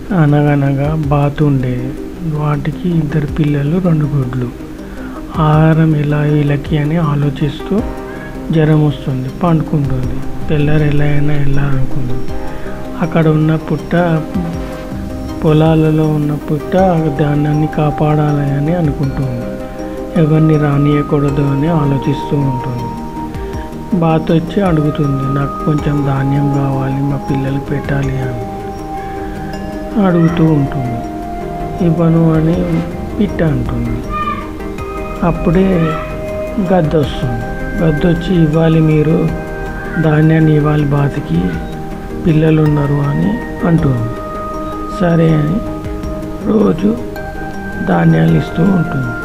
అనగనగా బాతు ఉండేది వాటికి ఇద్దరు పిల్లలు రెండు గుడ్లు ఆహారం ఎలా వీళ్ళకి అని ఆలోచిస్తూ జ్వరం వస్తుంది పండుకుంటుంది తెల్లారు ఎలా అయినా వెళ్ళాలనుకుంది అక్కడ ఉన్న పుట్ట పొలాలలో ఉన్న పుట్ట ధాన్యాన్ని కాపాడాలి అని అనుకుంటుంది ఎవరిని రానియకూడదు అని ఆలోచిస్తూ ఉంటుంది బాత్ వచ్చి అడుగుతుంది నాకు కొంచెం ధాన్యం కావాలి మా పిల్లలకి పెట్టాలి అని అడుగుతూ ఉంటుంది ఇవ్వను అని పిట్ట అంటుంది అప్పుడే గద్ద వస్తుంది గద్ద వచ్చి ఇవ్వాలి మీరు ధాన్యాన్ని ఇవ్వాలి బాతికి పిల్లలు ఉన్నారు అని అంటుంది సరే అని రోజు ధాన్యాలు ఇస్తూ ఉంటుంది